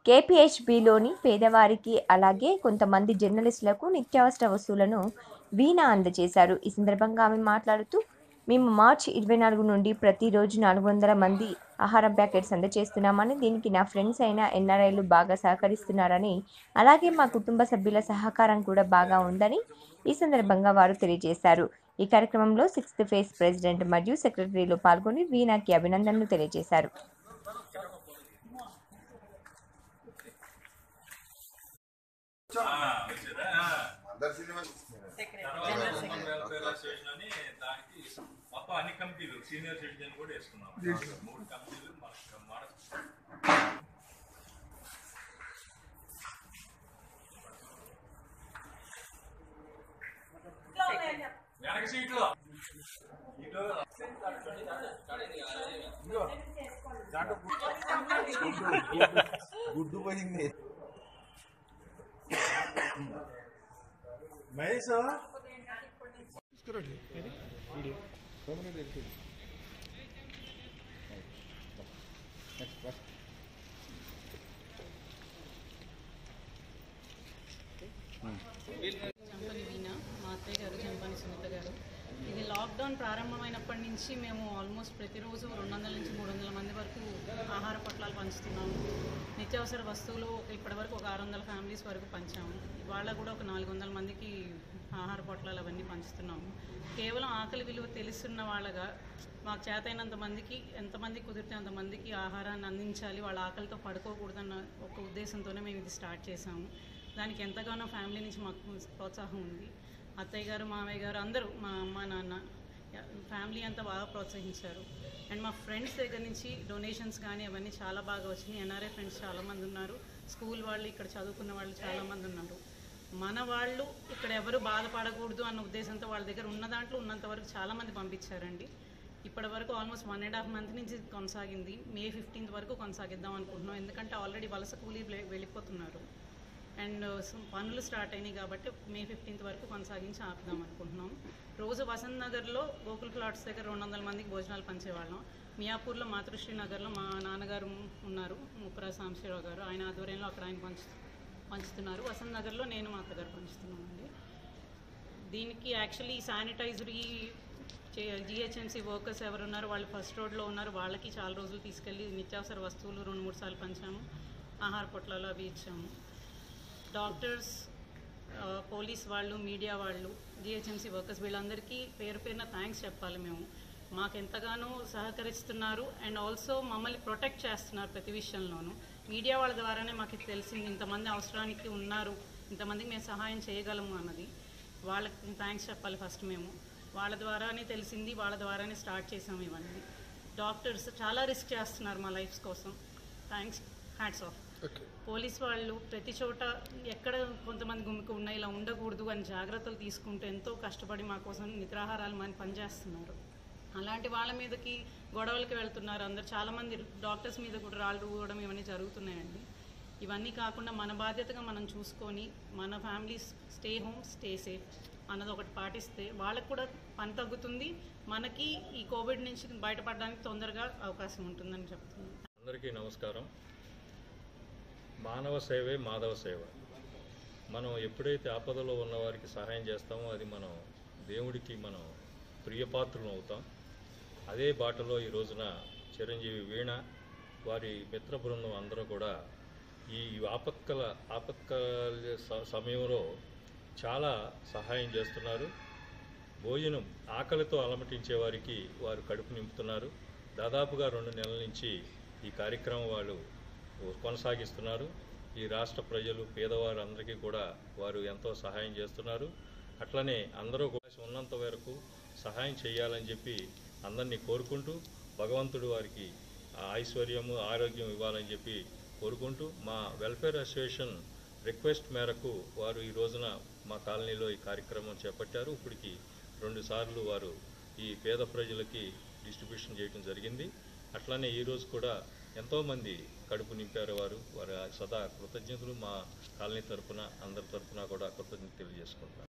కేపీహెచ్బిలోని పేదవారికి అలాగే కొంతమంది జర్నలిస్టులకు నిత్యావసర వస్తువులను వీణ అందజేశారు ఈ సందర్భంగా ఆమె మాట్లాడుతూ మేము మార్చి ఇరవై నాలుగు నుండి ప్రతిరోజు నాలుగు వందల మంది ఆహారం ప్యాకెట్స్ అందజేస్తున్నామని దీనికి నా ఫ్రెండ్స్ అయిన ఎన్ఆర్ఐలు బాగా సహకరిస్తున్నారని అలాగే మా కుటుంబ సభ్యుల సహకారం కూడా బాగా ఉందని ఈ సందర్భంగా వారు తెలియజేశారు ఈ కార్యక్రమంలో సిక్స్త్ ఫేజ్ ప్రెసిడెంట్ మరియు సెక్రటరీలు పాల్గొని వీణాకి అభినందనలు తెలియజేశారు అందరు సినిమా తర్వాత హ్యూమన్ వెల్ఫేర్ అసోసియేషన్ అని దానికి మొత్తం అన్ని కమిటీలు సీనియర్ సిటిజన్ కూడా వేసుకున్నాం మూడు కమిటీలు మనకు మన వెనక సీట్లో ఇటు గుడ్డు పోయింది మహేష్ చంపని వీణ మా అత్తయ్య గారు చంపని సునీత గారు ఇది లాక్డౌన్ ప్రారంభమైనప్పటి నుంచి మేము ఆల్మోస్ట్ ప్రతిరోజు రెండు వందల నుంచి మూడు వందల మంది వరకు ఆహార పొట్లాలు పంచుతున్నాము నిత్యావసర వస్తువులు ఇప్పటివరకు ఒక ఆరు వందల ఫ్యామిలీస్ వరకు పంచాము ఇవాళ కూడా ఒక నాలుగు వందల మందికి ఆహార పొట్లాలు అవన్నీ పంచుతున్నాము కేవలం ఆకలి విలువ తెలుస్తున్న వాళ్ళగా మాకు చేతైనంత మందికి ఎంతమంది కుదిరితే అంతమందికి ఆహారాన్ని అందించాలి వాళ్ళ ఆకలితో పడుకోకూడదన్న ఒక ఉద్దేశంతోనే మేము ఇది స్టార్ట్ చేసాము దానికి ఎంతగానో ఫ్యామిలీ నుంచి మాకు ప్రోత్సాహం ఉంది అత్తయ్య గారు మామయ్య గారు అందరూ మా అమ్మ నాన్న ఫ్యామిలీ అంతా బాగా ప్రోత్సహించారు అండ్ మా ఫ్రెండ్స్ దగ్గర నుంచి డొనేషన్స్ కానీ అవన్నీ చాలా బాగా వచ్చినాయి ఎన్ఆర్ఐ ఫ్రెండ్స్ చాలామంది ఉన్నారు స్కూల్ వాళ్ళు ఇక్కడ చదువుకున్న వాళ్ళు చాలామంది ఉన్నారు మన వాళ్ళు ఇక్కడ ఎవరు బాధపడకూడదు అన్న ఉద్దేశంతో వాళ్ళ దగ్గర ఉన్న దాంట్లో ఉన్నంత వరకు చాలామంది పంపించారండి ఇప్పటి వరకు almost one and half month నుంచి కొనసాగింది మే ఫిఫ్టీన్త్ వరకు కొనసాగిద్దాం అనుకుంటున్నాం ఎందుకంటే ఆల్రెడీ వలస కూలీ వెళ్ళిపోతున్నారు అండ్ పనులు స్టార్ట్ అయినాయి కాబట్టి మే ఫిఫ్టీన్త్ వరకు కొనసాగించి ఆపుదాం అనుకుంటున్నాం రోజు వసంత్ నగర్లో గోకుల్ ప్లాట్స్ దగ్గర రెండు వందల మందికి భోజనాలు పంచేవాళ్ళం మియాపూర్లో మాతృశ్రీ నగర్లో మా నాన్నగారు ఉన్నారు ముప్పరా సాంబశివరావు గారు ఆయన ఆధ్వర్యంలో అక్కడ ఆయన పంచు పంచుతున్నారు వసంత్ నగర్లో నేను మా అత్తగారు పంచుతున్నానండి దీనికి యాక్చువల్లీ శానిటైజర్ ఈ జిహెచ్ఎంసీ వర్కర్స్ ఎవరు ఉన్నారో వాళ్ళు ఫస్ట్ రోడ్లో ఉన్నారు వాళ్ళకి చాలా రోజులు తీసుకెళ్ళి నిత్యావసర వస్తువులు రెండు మూడు సార్లు పంచాము ఆహార పొట్లాలు అవి ఇచ్చాము డాక్టర్స్ ఆ, పోలీస్ వాళ్ళు మీడియా వాళ్ళు జిహెచ్ఎంసీ వర్కర్స్ వీళ్ళందరికీ పేరు పేరున థ్యాంక్స్ చెప్పాలి మేము మాకు ఎంతగానో సహకరిస్తున్నారు అండ్ ఆల్సో మమ్మల్ని ప్రొటెక్ట్ చేస్తున్నారు ప్రతి విషయంలోనూ మీడియా వాళ్ళ ద్వారానే మాకు ఇది తెలిసింది ఇంతమంది అవసరానికి ఉన్నారు ఇంతమందికి మేము సహాయం చేయగలము అన్నది వాళ్ళకి థ్యాంక్స్ చెప్పాలి ఫస్ట్ మేము వాళ్ళ ద్వారానే తెలిసింది వాళ్ళ ద్వారానే స్టార్ట్ చేసాము ఇవన్నీ డాక్టర్స్ చాలా రిస్క్ చేస్తున్నారు మా లైఫ్స్ కోసం థ్యాంక్స్ హ్యాట్స్ ఆఫ్ పోలీస్ వాళ్ళు ప్రతి చోట ఎక్కడ కొంతమంది గుమికి ఉన్నాయి ఇలా ఉండకూడదు అని జాగ్రత్తలు తీసుకుంటూ ఎంతో కష్టపడి మా కోసం నిద్రాహారాలు మన పనిచేస్తున్నారు అలాంటి వాళ్ళ మీదకి గొడవలకి వెళ్తున్నారు అందరు చాలామంది డాక్టర్స్ మీద కూడా రాళ్ళు ఊడడం ఇవన్నీ జరుగుతున్నాయండి ఇవన్నీ కాకుండా మన బాధ్యతగా మనం చూసుకొని మన families stay home stay safe అన్నది ఒకటి పాటిస్తే వాళ్ళకు కూడా పని తగ్గుతుంది మనకి ఈ కోవిడ్ నుంచి బయటపడడానికి తొందరగా అవకాశం ఉంటుందని చెప్తున్నాను అందరికీ నమస్కారం మానవ సేవే మాధవ సేవ మనం ఎప్పుడైతే ఆపదలో ఉన్న వారికి సహాయం చేస్తామో అది మనం దేవుడికి మనం ప్రియపాత్రులు అవుతాం అదే బాటలో ఈ రోజున చిరంజీవి వీణ వారి మిత్ర బృందం అందరూ కూడా ఈ ఆపత్కల ఆపత్కాల స- సమయంలో చాలా సహాయం చేస్తున్నారు భోజనం ఆకలితో అలమటించే వారికి వారు కడుపు నింపుతున్నారు దాదాపుగా రెండు నెలల నుంచి ఈ కార్యక్రమం వాళ్ళు కొనసాగిస్తున్నారు ఈ రాష్ట్ర ప్రజలు పేదవారు అందరికీ కూడా వారు ఎంతో సహాయం చేస్తున్నారు అట్లనే అందరూ కూడా ఉన్నంత వరకు సహాయం చేయాలని చెప్పి అందరినీ కోరుకుంటూ భగవంతుడు వారికి ఆ ఐశ్వర్యము ఆరోగ్యం ఇవ్వాలని చెప్పి కోరుకుంటూ మా వెల్ఫేర్ అసోసియేషన్ రిక్వెస్ట్ మేరకు వారు ఈ రోజున మా కాలనీలో ఈ కార్యక్రమం చేపట్టారు ఇప్పటికి రెండు సార్లు వారు ఈ పేద ప్రజలకి డిస్ట్రిబ్యూషన్ చేయడం జరిగింది అట్లానే ఈరోజు కూడా ఎంతోమంది కడుపు నింపారు వారు వారి సదా కృతజ్ఞతలు మా కాలనీ తరపున అందరి తరపున కూడా కృతజ్ఞతలు తెలియజేసుకుంటున్నాను